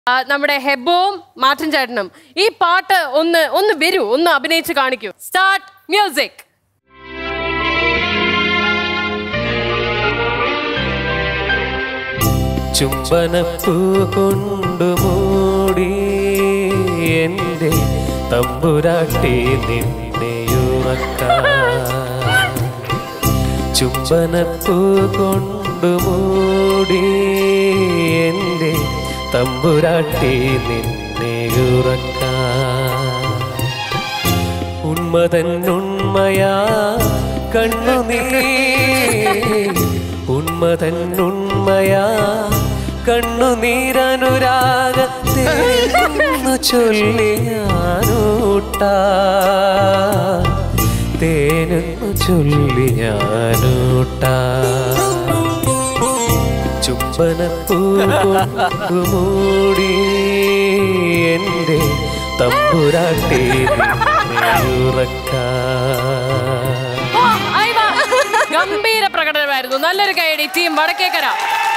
ആ, നമ്മുടെ ഹെബോവും മാർട്ടിൻ ചേട്ടനും ഈ പാട്ട് ഒന്ന് ഒന്ന് വരൂ ഒന്ന് അഭിനയിച്ച് കാണിക്കൂ സ്റ്റാർട്ട് മ്യൂസിക് ചുംബനപ്പൂ കൊണ്ടു മൂടി എൻ്റെ തമ്പുരാട്ടി നിന്നെയുറക്കാൻ ചുംബനപ്പൂ കൊണ്ടു മൂടി എൻ്റെ തമ്പുരാട്ടി നിന്നെയുറക്കാൻ ഉന്മതൻ ഉണ്മയാ കണ്ണുനീ ഉന്മതൻ ഉണ്മയാ കണ്ണുനീരനുരാഗത്തെ ചൊല്ലി ഞാനൂട്ടാ തേനെന്നു ചൊല്ലി ഞാനൂട്ടാ ചുംബനപ്പൂ കൊണ്ടു മൂടി എൻ്റെ തമ്പുരാട്ടി നിന്നെയുറക്കാൻ ഓ, ഐ വാ. ഗംഭീര പ്രകടനമായിരുന്നു നല്ലൊരു കൈയടി ടീം വടക്കേക്കര